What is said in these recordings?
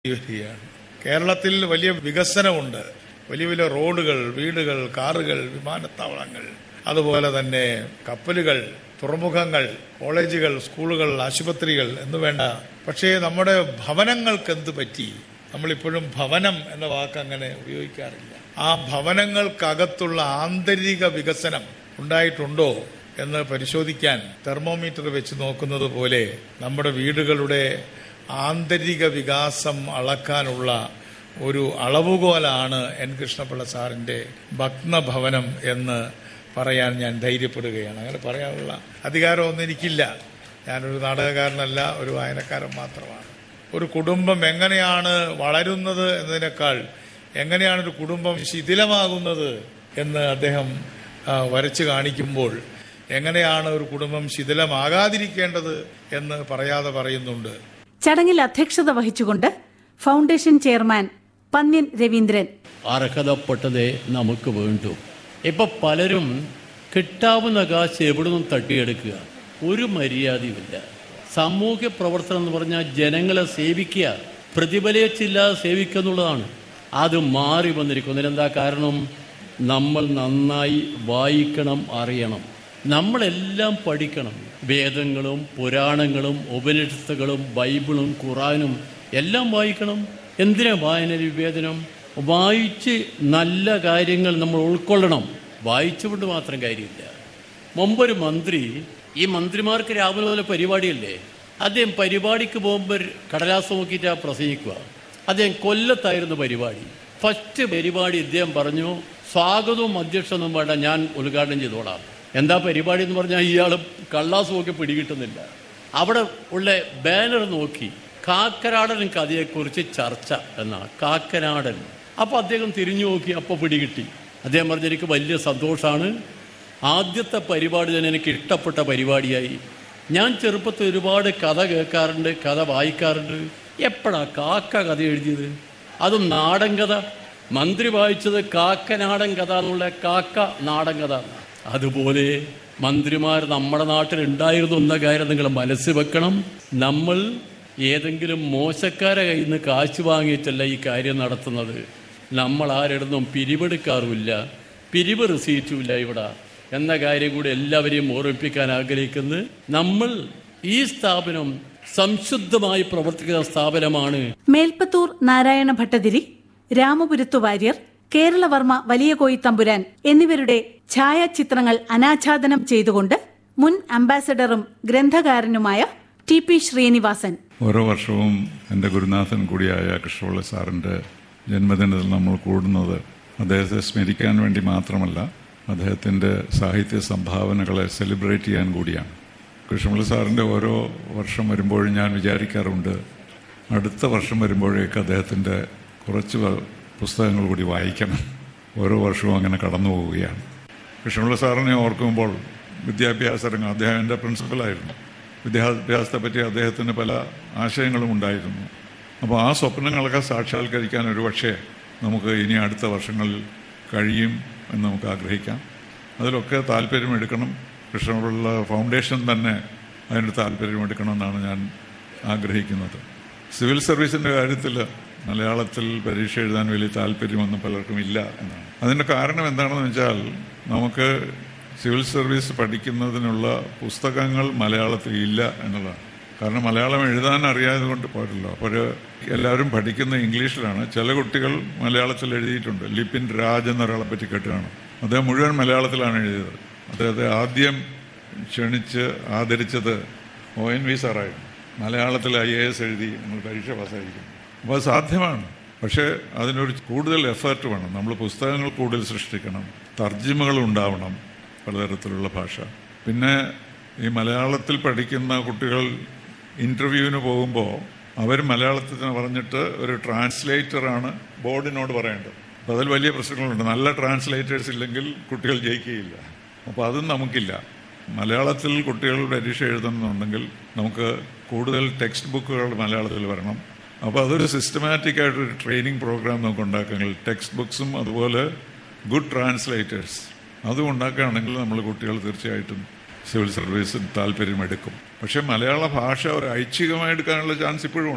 വരികയാണ് കേരളത്തിൽ വലിയ വികസനമുണ്ട് വലിയ വലിയ റോഡുകൾ വീടുകൾ കാറുകൾ വിമാനത്താവളങ്ങൾ അതുപോലെ തന്നെ കപ്പലുകൾ തുറമുഖങ്ങൾ കോളേജുകൾ സ്കൂളുകൾ ആശുപത്രികൾ എന്ന് വേണ്ട പക്ഷേ നമ്മുടെ ഭവനങ്ങൾക്ക് എന്ത് പറ്റി നമ്മളിപ്പോഴും ഭവനം എന്ന വാക്ക് അങ്ങനെ ഉപയോഗിക്കാറില്ല ആ ഭവനങ്ങൾക്കകത്തുള്ള ആന്തരിക വികസനം ഉണ്ടായിട്ടുണ്ടോ എന്ന് പരിശോധിക്കാൻ തെർമോമീറ്റർ വെച്ച് നോക്കുന്നത് പോലെ നമ്മുടെ വീടുകളുടെ ആന്തരിക വികാസം അളക്കാനുള്ള ഒരു അളവുകോലാണ് എൻ കൃഷ്ണപിള്ള സാറിന്റെ ഭഗ്നഭവനം എന്ന് പറയാൻ ഞാൻ ധൈര്യപ്പെടുകയാണ് അങ്ങനെ പറയാനുള്ള അധികാരമൊന്നും എനിക്കില്ല ഞാനൊരു നാടകക്കാരനല്ല ഒരു വായനക്കാരൻ മാത്രമാണ് ഒരു കുടുംബം എങ്ങനെയാണ് വളരുന്നത് എന്നതിനേക്കാൾ എങ്ങനെയാണ് ഒരു കുടുംബം ശിഥിലമാകുന്നത് എന്ന് അദ്ദേഹം ആ, വരച്ചു കാണിക്കുമ്പോൾ എങ്ങനെയാണ് ഒരു കുടുംബം ശിഥിലമാകാതിരിക്കേണ്ടത് എന്ന് പറയാതെ പറയുന്നുണ്ട് ചടങ്ങിൽ അധ്യക്ഷത വഹിച്ചുകൊണ്ട് ഫൗണ്ടേഷൻ ചെയർമാൻ പന്ന്യൻ രവീന്ദ്രൻ അർഹതപ്പെട്ടതേ നമുക്ക് വേണ്ടൂ ഇപ്പൊ പലരും കിട്ടാവുന്ന കാശ് എവിടെ നിന്നും തട്ടിയെടുക്കുക ഒരു മര്യാദയുമില്ല സാമൂഹ്യ പ്രവർത്തനം എന്ന് പറഞ്ഞാൽ ജനങ്ങളെ സേവിക്കുക പ്രതിഫലിച്ചില്ലാതെ സേവിക്കുക എന്നുള്ളതാണ് അത് മാറി വന്നിരിക്കുന്നു ഇതിനെന്താ കാരണം നമ്മൾ നന്നായി വായിക്കണം അറിയണം നമ്മളെല്ലാം പഠിക്കണം വേദങ്ങളും പുരാണങ്ങളും ഉപനിഷത്തുകളും ബൈബിളും ഖുറാനും എല്ലാം വായിക്കണം എന്തിനാ വായന വിവേചനം വായിച്ച് നല്ല കാര്യങ്ങൾ നമ്മൾ ഉൾക്കൊള്ളണം വായിച്ചുകൊണ്ട് മാത്രം കാര്യമില്ല മുമ്പൊരു മന്ത്രി ഈ മന്ത്രിമാർക്ക് രാവിലെ മുതൽ പരിപാടിയല്ലേ അദ്ദേഹം പരിപാടിക്ക് പോകുമ്പോൾ കടലാസ് നോക്കിയിട്ടാ പ്രസംഗിക്കുക അദ്ദേഹം കൊല്ലത്തായിരുന്നു പരിപാടി ഫസ്റ്റ് പരിപാടി ഇദ്ദേഹം പറഞ്ഞു സ്വാഗതവും അധ്യക്ഷനും വേണ്ട ഞാൻ ഉദ്ഘാടനം ചെയ്തോളാം എന്താ പരിപാടി എന്ന് പറഞ്ഞാൽ ഇയാൾ കള്ളാസ് നോക്കി പിടികിട്ടുന്നില്ല അവിടെ ഉള്ള ബാനർ നോക്കി കാക്കനാടൻ കഥയെക്കുറിച്ച് ചർച്ച എന്നാണ് കാക്കനാടൻ അപ്പോൾ അദ്ദേഹം തിരിഞ്ഞു നോക്കി അപ്പോൾ പിടികിട്ടി അദ്ദേഹം പറഞ്ഞു എനിക്ക് വലിയ സന്തോഷമാണ് ആദ്യത്തെ പരിപാടി തന്നെ എനിക്ക് ഇഷ്ടപ്പെട്ട പരിപാടിയായി ഞാൻ ചെറുപ്പത്തിൽ ഒരുപാട് കഥ കേൾക്കാറുണ്ട് കഥ വായിക്കാറുണ്ട് എപ്പോഴാ കാക്ക കഥ എഴുതിയത് അതും നാടൻ കഥ മന്ത്രി വായിച്ചത് കാക്കനാടൻ കഥ എന്നുള്ള കാക്ക നാടൻ കഥ അതുപോലെ മന്ത്രിമാർ നമ്മുടെ നാട്ടിൽ ഉണ്ടായിരുന്നു എന്ന കാര്യം നിങ്ങൾ മനസ്സിൽ വെക്കണം നമ്മൾ ഏതെങ്കിലും മോശക്കാരെ കയ്യിൽ നിന്ന് കാശ് വാങ്ങിയിട്ടല്ല ഈ കാര്യം നടത്തുന്നത് നമ്മൾ ആരിടന്നും പിരിവെടുക്കാറുമില്ല പിരിവ് റിസീറ്റുമില്ല ഇവിടെ എന്ന കാര്യം കൂടി എല്ലാവരെയും ഓർമ്മിപ്പിക്കാൻ ആഗ്രഹിക്കുന്നത് നമ്മൾ ഈ സ്ഥാപനം സംശുദ്ധമായി പ്രവർത്തിക്കുന്ന സ്ഥാപനമാണ് മേൽപ്പത്തൂർ നാരായണ ഭട്ടതിരി രാമപുരത്തു വാര്യർ കേരളവർമ്മ വലിയ കോയി തമ്പുരാൻ എന്നിവരുടെ ഛായാചിത്രങ്ങൾ അനാച്ഛാദനം ചെയ്തുകൊണ്ട് മുൻ അംബാസഡറും ഗ്രന്ഥകാരനുമായ ടി പി ശ്രീനിവാസൻ ഓരോ വർഷവും എൻ്റെ ഗുരുനാഥൻ കൂടിയായ കൃഷ്ണപിള്ള സാറിൻ്റെ ജന്മദിനത്തിൽ നമ്മൾ കൂടുന്നത് അദ്ദേഹത്തെ സ്മരിക്കാൻ വേണ്ടി മാത്രമല്ല അദ്ദേഹത്തിൻ്റെ സാഹിത്യ സംഭാവനകളെ സെലിബ്രേറ്റ് ചെയ്യാൻ കൂടിയാണ് കൃഷ്ണപിള്ള സാറിൻ്റെ ഓരോ വർഷം വരുമ്പോഴും ഞാൻ വിചാരിക്കാറുണ്ട് അടുത്ത വർഷം വരുമ്പോഴേക്ക് അദ്ദേഹത്തിൻ്റെ കുറച്ച് വ- പുസ്തകങ്ങൾ കൂടി വായിക്കണം ഓരോ വർഷവും അങ്ങനെ കടന്നു പോവുകയാണ് കൃഷ്ണപിള്ള സാറിനെ ഓർക്കുമ്പോൾ വിദ്യാഭ്യാസ രംഗം അദ്ദേഹം എൻ്റെ പ്രിൻസിപ്പലായിരുന്നു വിദ്യാഭ്യാസത്തെ പറ്റി അദ്ദേഹത്തിന് പല ആശയങ്ങളും ഉണ്ടായിരുന്നു അപ്പോൾ ആ സ്വപ്നങ്ങളൊക്കെ സാക്ഷാത്കരിക്കാൻ ഒരു പക്ഷേ നമുക്ക് ഇനി അടുത്ത വർഷങ്ങളിൽ കഴിയും എന്ന് നമുക്ക് ആഗ്രഹിക്കാം അതിലൊക്കെ താല്പര്യമെടുക്കണം കൃഷ്ണപിള്ള ഫൗണ്ടേഷൻ തന്നെ അതിന് താല്പര്യമെടുക്കണമെന്നാണ് ഞാൻ ആഗ്രഹിക്കുന്നത് സിവിൽ സർവീസിൻ്റെ കാര്യത്തിൽ മലയാളത്തിൽ പരീക്ഷ എഴുതാൻ വലിയ താല്പര്യമൊന്നും പലർക്കും ഇല്ല എന്നാണ് അതിൻ്റെ കാരണം എന്താണെന്ന് വെച്ചാൽ നമുക്ക് സിവിൽ സർവീസ് പഠിക്കുന്നതിനുള്ള പുസ്തകങ്ങൾ മലയാളത്തിൽ ഇല്ല എന്നുള്ളതാണ് കാരണം മലയാളം എഴുതാൻ അറിയാതെ കൊണ്ട് പോരല്ലോ അപ്പോൾ എല്ലാവരും പഠിക്കുന്ന ഇംഗ്ലീഷിലാണ് ചില കുട്ടികൾ മലയാളത്തിൽ എഴുതിയിട്ടുണ്ട് ലിപിൻ രാജ് എന്നൊരാളെ പറ്റി കേട്ടാണ് അദ്ദേഹം മുഴുവൻ മലയാളത്തിലാണ് എഴുതിയത് അദ്ദേഹത്തെ ആദ്യം ക്ഷണിച്ച് ആദരിച്ചത് ഒ എൻ വി സാറായിരുന്നു മലയാളത്തിൽ ഐ എ എസ് എഴുതി നമ്മൾ പരീക്ഷ പാസ്സായിരിക്കും അപ്പോൾ അത് സാധ്യമാണ് പക്ഷേ അതിനൊരു കൂടുതൽ എഫേർട്ട് വേണം നമ്മൾ പുസ്തകങ്ങൾ കൂടുതൽ സൃഷ്ടിക്കണം തർജ്ജിമകൾ ഉണ്ടാവണം പലതരത്തിലുള്ള ഭാഷ പിന്നെ ഈ മലയാളത്തിൽ പഠിക്കുന്ന കുട്ടികൾ ഇൻ്റർവ്യൂവിന് പോകുമ്പോൾ അവർ മലയാളത്തിൽ തന്നെ പറഞ്ഞിട്ട് ഒരു ട്രാൻസ്ലേറ്ററാണ് ബോർഡിനോട് പറയേണ്ടത് അപ്പോൾ അതിൽ വലിയ പ്രശ്നങ്ങളുണ്ട് നല്ല ട്രാൻസ്ലേറ്റേഴ്സ് ഇല്ലെങ്കിൽ കുട്ടികൾ ജയിക്കുകയില്ല അപ്പോൾ അതും നമുക്കില്ല മലയാളത്തിൽ കുട്ടികൾ പരീക്ഷ എഴുതണമെന്നുണ്ടെങ്കിൽ നമുക്ക് കൂടുതൽ ടെക്സ്റ്റ് ബുക്കുകൾ മലയാളത്തിൽ വരണം അപ്പോൾ അതൊരു സിസ്റ്റമാറ്റിക് ആയിട്ടൊരു ട്രെയിനിങ് പ്രോഗ്രാം നമുക്ക് ഉണ്ടാക്കുകയെങ്കിൽ ടെക്സ്റ്റ് ബുക്സും അതുപോലെ ഗുഡ് ട്രാൻസ്ലേറ്റേഴ്സ് അതും ഉണ്ടാക്കുകയാണെങ്കിൽ നമ്മൾ കുട്ടികൾ തീർച്ചയായിട്ടും സിവിൽ സർവീസിന് താല്പര്യമെടുക്കും പക്ഷേ മലയാള ഭാഷ ഒരു ഐച്ഛികമായി എടുക്കാനുള്ള ചാൻസ് ഇപ്പോഴും ഉണ്ട്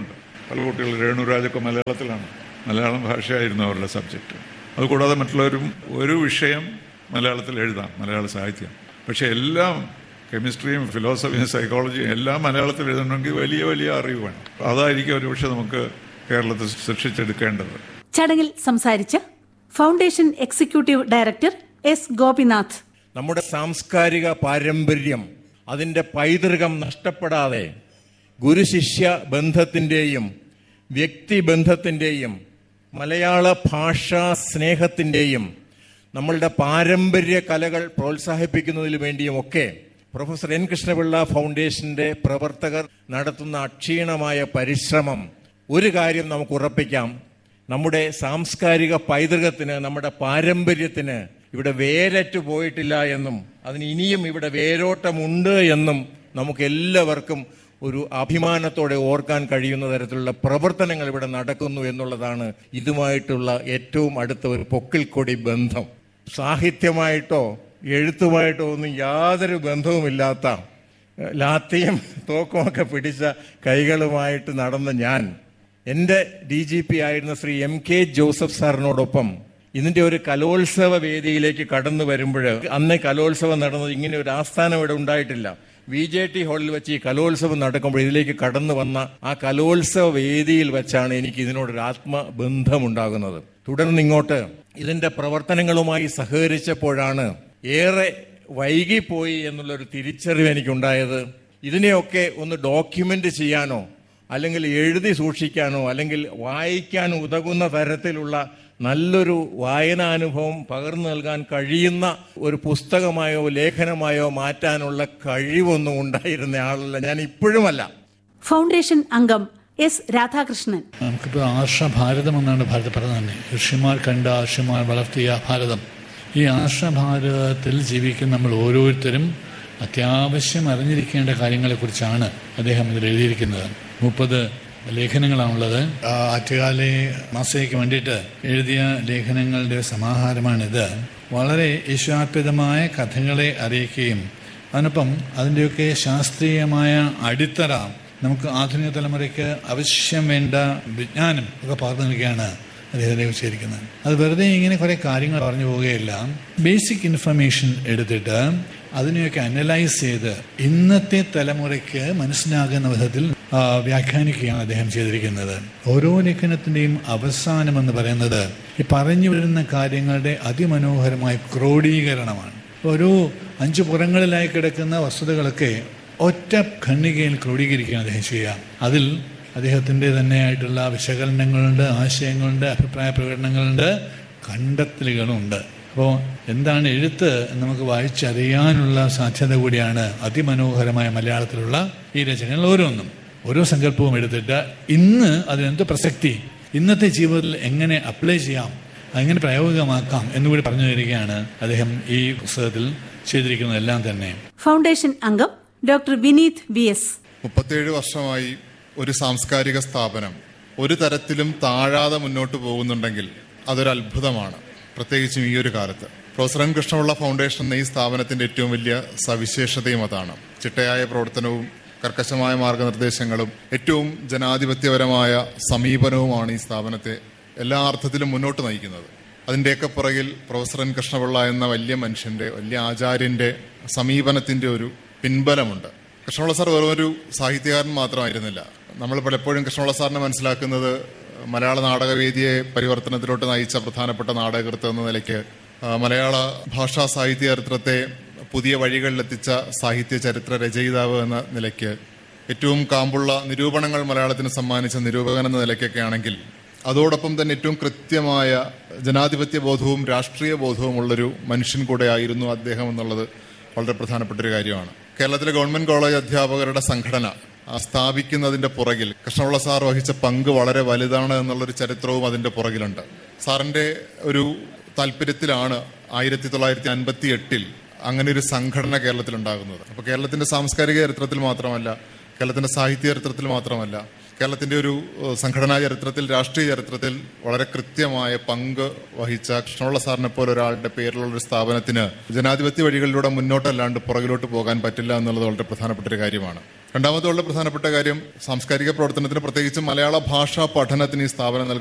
പല കുട്ടികൾ രേണുരാജൊക്കെ മലയാളത്തിലാണ് മലയാളം ഭാഷയായിരുന്നു അവരുടെ സബ്ജക്റ്റ് അതുകൂടാതെ മറ്റുള്ളവരും ഒരു വിഷയം മലയാളത്തിൽ എഴുതാം മലയാള സാഹിത്യം പക്ഷെ എല്ലാം കെമിസ്ട്രിയും ഫിലോസഫിയും സൈക്കോളജിയും എല്ലാം മലയാളത്തിൽ എഴുതണമെങ്കിൽ വലിയ വലിയ അറിവ് വേണം അതായിരിക്കും ഒരുപക്ഷെ നമുക്ക് കേരളത്തിൽ സൃഷ്ടിച്ചെടുക്കേണ്ടത് ചടങ്ങിൽ സംസാരിച്ച foundation executive director S Gopinath നമ്മുടെ സാംസ്കാരിക പാരമ്പര്യം അതിൻ്റെ പൈതൃകം നഷ്ടപ്പെടാതെ ഗുരുശിഷ്യ ബന്ധത്തിൻ്റെയും വ്യക്തിബന്ധത്തിൻ്റെയും മലയാള ഭാഷാ സ്നേഹത്തിൻ്റെയും നമ്മളുടെ പാരമ്പര്യ കലകൾ പ്രോത്സാഹിപ്പിക്കുന്നതിന് വേണ്ടിയുമൊക്കെ പ്രൊഫസർ എൻ കൃഷ്ണപിള്ള ഫൗണ്ടേഷന്റെ പ്രവർത്തകർ നടത്തുന്ന അക്ഷീണമായ പരിശ്രമം ഒരു കാര്യം നമുക്ക് ഉറപ്പിക്കാം നമ്മുടെ സാംസ്കാരിക പൈതൃകത്തിന് നമ്മുടെ പാരമ്പര്യത്തിന് ഇവിടെ വേരറ്റു പോയിട്ടില്ല എന്നും അതിന് ഇനിയും ഇവിടെ വേരോട്ടമുണ്ട് എന്നും നമുക്ക് എല്ലാവർക്കും ഒരു അഭിമാനത്തോടെ ഓർക്കാൻ കഴിയുന്ന തരത്തിലുള്ള പ്രവർത്തനങ്ങൾ ഇവിടെ നടക്കുന്നു എന്നുള്ളതാണ് ഇതുമായിട്ടുള്ള ഏറ്റവും അടുത്ത ഒരു പൊക്കിൾക്കൊടി ബന്ധം സാഹിത്യമായിട്ടോ എഴുത്തുമായിട്ടോ ഒന്നും യാതൊരു ബന്ധവുമില്ലാത്ത ലാത്തിയും തോക്കുമൊക്കെ പിടിച്ച കൈകളുമായിട്ട് നടന്ന ഞാൻ എൻ്റെ ഡി ജി പി ആയിരുന്ന ശ്രീ എം കെ ജോസഫ് സാറിനോടൊപ്പം ഇതിന്റെ ഒരു കലോത്സവ വേദിയിലേക്ക് കടന്നു വരുമ്പോൾ അന്ന് കലോത്സവം നടന്നത് ഇങ്ങനെ ഒരു ആസ്ഥാനം ഇവിടെ ഉണ്ടായിട്ടില്ല വി ജെ ടി ഹാളിൽ വെച്ച് ഈ കലോത്സവം നടക്കുമ്പോൾ ഇതിലേക്ക് കടന്നു വന്ന ആ കലോത്സവ വേദിയിൽ വെച്ചാണ് എനിക്ക് ഇതിനോടൊരു ആത്മബന്ധമുണ്ടാകുന്നത് തുടർന്ന് ഇങ്ങോട്ട് ഇതിന്റെ പ്രവർത്തനങ്ങളുമായി സഹകരിച്ചപ്പോഴാണ് ഏറെ വൈകിപ്പോയി എന്നുള്ളൊരു തിരിച്ചറിവ് എനിക്കുണ്ടായത് ഇതിനെയൊക്കെ ഒന്ന് ഡോക്യുമെന്റ് ചെയ്യാനോ അല്ലെങ്കിൽ എഴുതി സൂക്ഷിക്കാനോ അല്ലെങ്കിൽ വായിക്കാൻ ഉതകുന്ന തരത്തിലുള്ള നല്ലൊരു വായനാനുഭവം പകർന്നു നൽകാൻ കഴിയുന്ന ഒരു പുസ്തകമായോ ലേഖനമായോ മാറ്റാനുള്ള കഴിവൊന്നും ഉണ്ടായിരുന്ന ആളല്ല ഞാൻ ഇപ്പോഴുമല്ല ഫൗണ്ടേഷൻ അംഗം എസ് രാധാകൃഷ്ണൻ നമുക്കിപ്പോൾ ആർഷഭാരതം എന്നാണ് ഭാരത പറഞ്ഞത് തന്നെ ഋഷിമാർ കണ്ട ഋഷിമാർ വളർത്തിയ ഭാരതം ഈ ആർഷഭാരതത്തിൽ ജീവിക്കുന്ന നമ്മൾ ഓരോരുത്തരും അത്യാവശ്യം അറിഞ്ഞിരിക്കേണ്ട കാര്യങ്ങളെക്കുറിച്ചാണ് അദ്ദേഹം ഇതിൽ എഴുതിയിരിക്കുന്നത് മുപ്പത് ലേഖനങ്ങളാണുള്ളത് ആ ആറ്റുകാലെ മാസയ്ക്ക് വേണ്ടിയിട്ട് എഴുതിയ ലേഖനങ്ങളുടെ സമാഹാരമാണിത് വളരെ ഈശ്വാർപ്പിതമായ കഥകളെ അറിയിക്കുകയും അതിനൊപ്പം അതിൻ്റെയൊക്കെ ശാസ്ത്രീയമായ അടിത്തറ നമുക്ക് ആധുനിക തലമുറയ്ക്ക് ആവശ്യം വേണ്ട വിജ്ഞാനം ഒക്കെ പകർന്നു നൽകുകയാണ് അദ്ദേഹത്തെ വെച്ചിരിക്കുന്നത് അത് വെറുതെ ഇങ്ങനെ കുറേ കാര്യങ്ങൾ പറഞ്ഞു പോവുകയില്ല ബേസിക് ഇൻഫർമേഷൻ എടുത്തിട്ട് അതിനെയൊക്കെ അനലൈസ് ചെയ്ത് ഇന്നത്തെ തലമുറയ്ക്ക് മനസ്സിലാകുന്ന വിധത്തിൽ ആ, വ്യാഖ്യാനിക്കുകയാണ് അദ്ദേഹം ചെയ്തിരിക്കുന്നത് ഓരോ ലേഖനത്തിൻ്റെയും അവസാനം എന്ന് പറയുന്നത് ഈ പറഞ്ഞു വരുന്ന കാര്യങ്ങളുടെ അതിമനോഹരമായ ക്രോഡീകരണമാണ് ഒരു അഞ്ചു പുറങ്ങളിലായി കിടക്കുന്ന വസ്തുതകളൊക്കെ ഒറ്റ ഖണ്ഡികയിൽ ക്രോഡീകരിക്കുകയാണ് അദ്ദേഹം ചെയ്യുക അതിൽ അദ്ദേഹത്തിൻ്റെ തന്നെയായിട്ടുള്ള വിശകലനങ്ങളുണ്ട് ആശയങ്ങളുണ്ട് അഭിപ്രായ പ്രകടനങ്ങളുണ്ട് കണ്ടെത്തലുകളുണ്ട് അപ്പോൾ എന്താണ് എഴുത്ത് എന്ന് നമുക്ക് വായിച്ചറിയാനുള്ള സാധ്യത കൂടിയാണ് അതിമനോഹരമായ മലയാളത്തിലുള്ള ഈ രചനകൾ ഓരോന്നും ഓരോ സങ്കല്പവും എടുത്തിട്ട് ഇന്ന് അതിനെന്ത് പ്രസക്തി ഇന്നത്തെ ജീവിതത്തിൽ എങ്ങനെ അപ്ലൈ ചെയ്യാം എങ്ങനെ പ്രായോഗികമാക്കാം എന്നുകൂടി പറഞ്ഞു തരികയാണ് അദ്ദേഹം ഈ പുസ്തകത്തിൽ ചെയ്തിരിക്കുന്നതെല്ലാം തന്നെ ഫൗണ്ടേഷൻ അംഗം ഡോക്ടർ വിനീത് വി എസ് മുപ്പത്തേഴ് വർഷമായി ഒരു സാംസ്കാരിക സ്ഥാപനം ഒരു തരത്തിലും താഴാതെ മുന്നോട്ട് പോകുന്നുണ്ടെങ്കിൽ അതൊരു അത്ഭുതമാണ് പ്രത്യേകിച്ചും ഈ ഒരു കാലത്ത് പ്രൊഫസർ എൻ കൃഷ്ണപിള്ള ഫൗണ്ടേഷൻ എന്ന ഈ സ്ഥാപനത്തിന്റെ ഏറ്റവും വലിയ സവിശേഷതയും അതാണ് ചിട്ടയായ പ്രവർത്തനവും കർക്കശമായ മാർഗനിർദ്ദേശങ്ങളും ഏറ്റവും ജനാധിപത്യപരമായ സമീപനവുമാണ് ഈ സ്ഥാപനത്തെ എല്ലാ അർത്ഥത്തിലും മുന്നോട്ട് നയിക്കുന്നത് അതിൻ്റെയൊക്കെ പുറകിൽ പ്രൊഫസർ എൻ കൃഷ്ണപിള്ള എന്ന വലിയ മനുഷ്യന്റെ വലിയ ആചാര്യന്റെ സമീപനത്തിന്റെ ഒരു പിൻബലമുണ്ട് കൃഷ്ണപിള്ള സാർ വെറും ഒരു സാഹിത്യകാരൻ മാത്രമായിരുന്നില്ല നമ്മൾ പലപ്പോഴും കൃഷ്ണപിള്ള സാറിനെ മനസ്സിലാക്കുന്നത് മലയാള നാടകവേദിയെ പരിവർത്തനത്തിലോട്ട് നയിച്ച പ്രധാനപ്പെട്ട നാടകകൃത്ത് എന്ന നിലയ്ക്ക് ആ, മലയാള ഭാഷാ സാഹിത്യ ചരിത്രത്തെ പുതിയ വഴികളിലെത്തിച്ച സാഹിത്യ ചരിത്ര രചയിതാവ് എന്ന നിലയ്ക്ക് ഏറ്റവും കാമ്പുള്ള നിരൂപണങ്ങൾ മലയാളത്തിന് സമ്മാനിച്ച നിരൂപകൻ എന്ന നിലയ്ക്കൊക്കെ ആണെങ്കിൽ അതോടൊപ്പം തന്നെ ഏറ്റവും കൃത്യമായ ജനാധിപത്യ ബോധവും രാഷ്ട്രീയ ബോധവും ഉള്ളൊരു മനുഷ്യൻ കൂടെ ആയിരുന്നു അദ്ദേഹം എന്നുള്ളത് വളരെ പ്രധാനപ്പെട്ട ഒരു കാര്യമാണ് കേരളത്തിലെ ഗവൺമെന്റ് കോളേജ് അധ്യാപകരുടെ സംഘടന ആ, സ്ഥാപിക്കുന്നതിന്റെ പുറകിൽ കൃഷ്ണപിള്ള സാർ വഹിച്ച പങ്ക് വളരെ വലുതാണ് എന്നുള്ളൊരു ചരിത്രവും അതിന്റെ പുറകിലുണ്ട് സാറിന്റെ ഒരു താല്പര്യത്തിലാണ് ആയിരത്തി തൊള്ളായിരത്തി അൻപത്തി എട്ടിൽ അങ്ങനെ ഒരു സംഘടന കേരളത്തിൽ ഉണ്ടാകുന്നത് അപ്പൊ കേരളത്തിന്റെ സാംസ്കാരിക ചരിത്രത്തിൽ മാത്രമല്ല കേരളത്തിന്റെ സാഹിത്യ ചരിത്രത്തിൽ മാത്രമല്ല കേരളത്തിന്റെ ഒരു ഏഹ്, സംഘടനാ ചരിത്രത്തിൽ രാഷ്ട്രീയ ചരിത്രത്തിൽ വളരെ കൃത്യമായ പങ്ക് വഹിച്ച കൃഷ്ണപിള്ള സാറിനെ പോലെ ഒരാളുടെ പേരിലുള്ള ഒരു സ്ഥാപനത്തിന് ജനാധിപത്യ വഴികളിലൂടെ മുന്നോട്ടല്ലാണ്ട് പുറകിലോട്ട് പോകാൻ പറ്റില്ല എന്നുള്ളത് വളരെ പ്രധാനപ്പെട്ട ഒരു കാര്യമാണ് രണ്ടാമത്തെ വളരെ പ്രധാനപ്പെട്ട കാര്യം സാംസ്കാരിക പ്രവർത്തനത്തിന് പ്രത്യേകിച്ച് മലയാള ഭാഷാ പഠനത്തിന് ഈ സ്ഥാപനം നൽകുന്ന